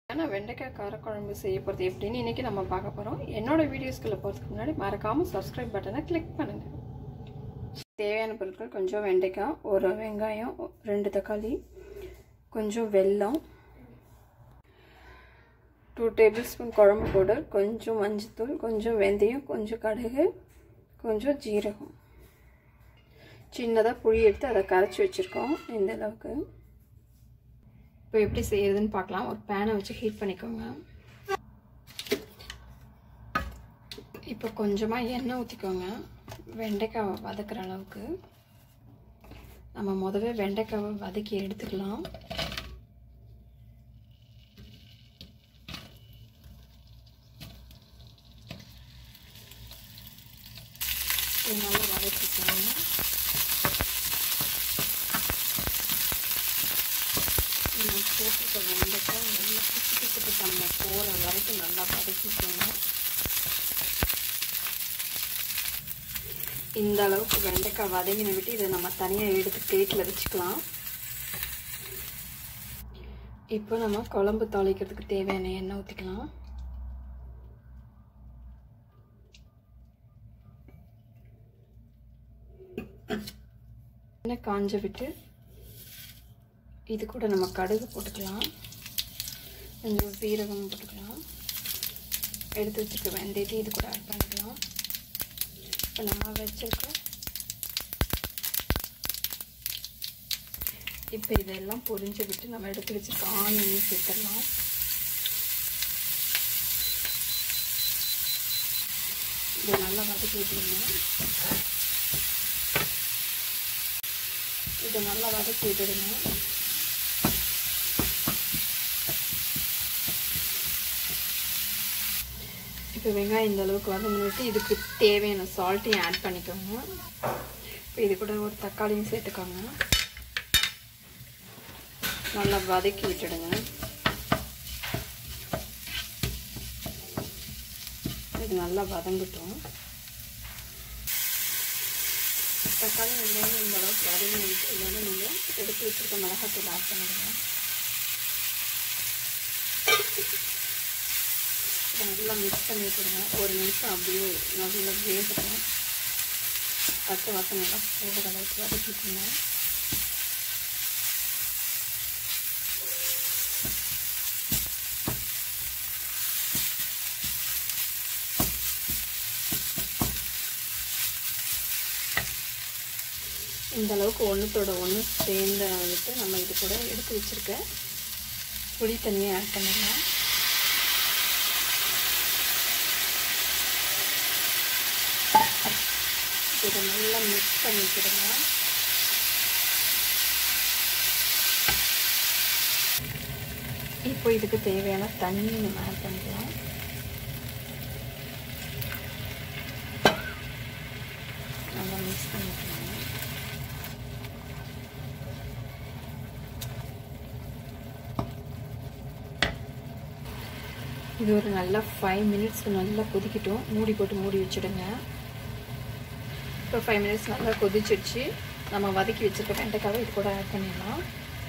ஆனால் வெண்டைக்காய் காரக்குழம்பு செய்ய போகிறது எப்படின்னு இன்றைக்கி நம்ம பார்க்க போகிறோம் என்னோட வீடியோஸ்குள்ளே போகிறதுக்கு முன்னாடி மறக்காமல் சப்ஸ்கிரைப் பட்டனை கிளிக் பண்ணுங்கள் தேவையான பொருட்கள் கொஞ்சம் வெண்டைக்காய் ஒரு வெங்காயம் ரெண்டு தக்காளி கொஞ்சம் வெல்லம் டூ டேபிள் ஸ்பூன் குழம்பு பவுடர் கொஞ்சம் மஞ்சத்தூள் கொஞ்சம் வெந்தயம் கொஞ்சம் கடுகு கொஞ்சம் ஜீரகம் சின்னதாக புளி எடுத்து அதை கரைச்சி வச்சுருக்கோம் இந்த அளவுக்கு இப்போ எப்படி செய்யறதுன்னு பார்க்கலாம் ஒரு பேனை வச்சு ஹீட் பண்ணிக்கோங்க இப்போ கொஞ்சமாக எண்ணெய் ஊற்றிக்கோங்க வெண்டைக்காவை வதக்குற அளவுக்கு நம்ம முதவே வெண்டைக்காவை வதக்கி எடுத்துக்கலாம் இது நல்லா வதக்கிக்கோங்க நம்ம போட்டுக்க வெண்டைக்காய் நல்லா குச்சி குச்சிட்டு தன்மை போகிற வரைக்கும் நல்லா வதக்கிக்கோங்க இந்த அளவுக்கு வெண்டைக்காய் வதங்கின விட்டு இதை நம்ம தனியாக எடுத்து பிளேட்டில் வச்சுக்கலாம் இப்போ நம்ம குழம்பு தாளிக்கிறதுக்கு தேவையான எண்ணெய் ஊற்றிக்கலாம் எண்ணெய் காஞ்ச விட்டு இது கூட நம்ம கடுகு போட்டுக்கலாம் கொஞ்சம் சீரகம் போட்டுக்கலாம் எடுத்து வச்சுக்க வெந்தயத்தை இது கூட ஆட் பண்ணிக்கலாம் இப்போ நம்ம வச்சுருக்க இப்போ இதெல்லாம் பொரிஞ்சு விட்டு நம்ம எடுத்து வச்சுருக்க ஆனியன் சேர்த்துடலாம் இதை நல்லா வதக்கி விட்டுருங்க இதை நல்லா வதக்கி விட்டுடுங்க இப்போ வெங்காயம் இந்த அளவுக்கு வதங்கிட்டு இதுக்கு தேவையான சால்ட்டையும் ஆட் பண்ணிக்கோங்க இப்போ இது கூட ஒரு தக்காளியும் சேர்த்துக்கோங்க நல்லா வதக்கி விட்டுடுங்க இது நல்லா வதங்கட்டும் தக்காளி வெங்காயம் இந்த அளவுக்கு வதங்கி விட்டு இதோட நீங்கள் எடுத்து வச்சுருக்க மிளகாத்தூள் ஆட் பண்ணிடுங்க நல்லா மிக்ஸ் பண்ணி வச்சுருங்க ஒரு நிமிஷம் அப்படியே நல்லா வேகட்டும் பச்சை வாசம் நல்லா போகிற அளவுக்கு வதக்கிட்டுங்க இந்த அளவுக்கு ஒன்றுத்தோட ஒன்று சேர்ந்த வந்துட்டு நம்ம இது கூட எடுத்து வச்சுருக்க புளி தண்ணியை ஆட் பண்ணிடலாம் இதை நல்லா மிக்ஸ் பண்ணிக்கிடுங்க இப்போ இதுக்கு தேவையான தண்ணி நம்ம ஆட் பண்ணிக்கலாம் நல்லா மிக்ஸ் பண்ணிக்கலாம் இது ஒரு நல்லா ஃபைவ் மினிட்ஸ்க்கு நல்லா கொதிக்கட்டும் மூடி போட்டு மூடி வச்சுடுங்க இப்போ ஃபைவ் மினிட்ஸ் நல்லா கொதிச்சிடுச்சு நம்ம வதக்கி வச்சுருக்க வெண்டைக்காவை இது கூட ஆட் பண்ணிடலாம்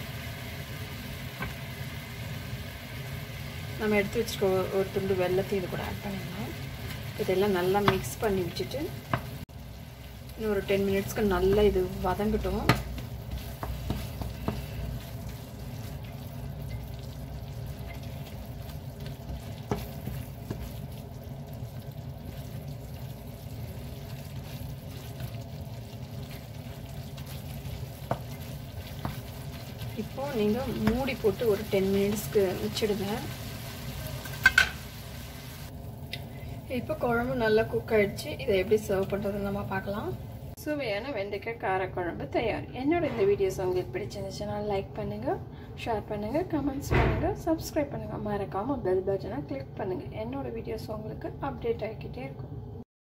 நம்ம எடுத்து வச்சுருக்க ஒரு துண்டு வெள்ளத்தையும் இது கூட ஆட் பண்ணிடலாம் இதெல்லாம் நல்லா மிக்ஸ் பண்ணி வச்சுட்டு இன்னும் ஒரு டென் மினிட்ஸ்க்கு நல்லா இது வதங்கட்டும் இப்போ நீங்கள் மூடி போட்டு ஒரு டென் மினிட்ஸ்க்கு வச்சிடுங்க இப்போ குழம்பு நல்லா குக் ஆயிடுச்சு இதை எப்படி சர்வ் பண்ணுறதுன்னு நம்ம பார்க்கலாம் சுவையான வெண்டைக்காய் காரக்குழம்பு தயார் என்னோட இந்த வீடியோஸ் உங்களுக்கு பிடிச்சிருந்துச்சுன்னா லைக் பண்ணுங்கள் ஷேர் பண்ணுங்கள் கமெண்ட்ஸ் பண்ணுங்கள் சப்ஸ்கிரைப் பண்ணுங்கள் மறக்காமல் பெல் பட்டனை கிளிக் பண்ணுங்கள் என்னோட வீடியோஸ் உங்களுக்கு அப்டேட் ஆகிக்கிட்டே இருக்கும்